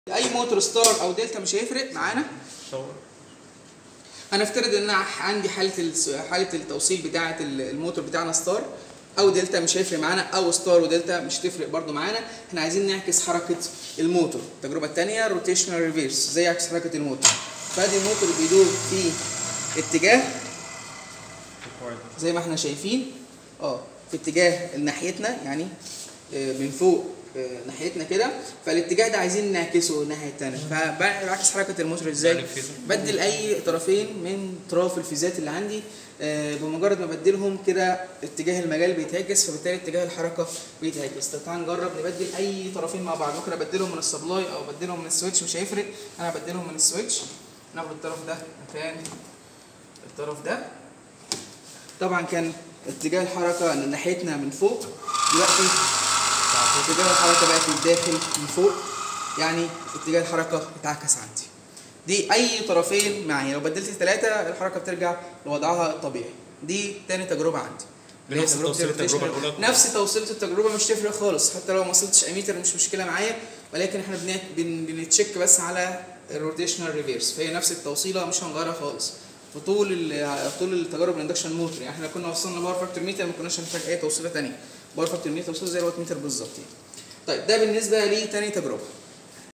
اي موتور ستار او دلتا مش هيفرق معانا صور هنفترض ان انا عندي حاله الس- حاله التوصيل بتاعه الموتور بتاعنا ستار او دلتا مش هيفرق معانا او ستار ودلتا مش تفرق برضو معانا احنا عايزين نعكس حركه الموتور التجربه الثانيه روتيشنال ريفيرس ازاي يعكس حركه الموتور فادي الموتور بيدور في اتجاه زي ما احنا شايفين اه في اتجاه ناحيتنا يعني آه، من فوق آه، ناحيتنا كده فالاتجاه ده عايزين نعكسه الناحيه الثانيه فبعكس حركه الموتور ازاي يعني الفيزا. بدل اي طرفين من طراف الفيزات اللي عندي آه، بمجرد ما بدلهم كده اتجاه المجال بيتعكس فبالتالي اتجاه الحركه بيتعكس طب تعال نجرب نبدل اي طرفين مع بعض ممكن ابدلهم من السبلاي او ابدلهم من السويتش مش هيفرق انا ابدلهم من السويتش ناخد الطرف ده مكان الطرف ده طبعا كان اتجاه الحركه ان ناحيتنا من فوق دلوقتي اتجاه الحركه بقت للداخل من فوق يعني اتجاه الحركه اتعكس عندي دي اي طرفين معي لو بدلت ثلاثه الحركه بترجع لوضعها الطبيعي دي تاني تجربه عندي اللي هي نفس تجربة توصيل التجربة الروتيشنال. الأولى؟ نفس توصيله التجربه مش تفرق خالص حتى لو ما وصلتش اميتر مش مشكله معايا ولكن احنا بن- بن- بنتشيك بس على الروتيشنال ريفيرس فهي نفس التوصيله مش هنغيرها خالص في طول ال- طول التجارب الاندكشن موتور يعني احنا لو كنا وصلنا باور فاكتور ميتر ما كناش هنحتاج اي توصيله ثانيه باور فاكتور ميتر توصيله زي الوات ميتر بالظبط يعني طيب ده بالنسبه لتاني تجربه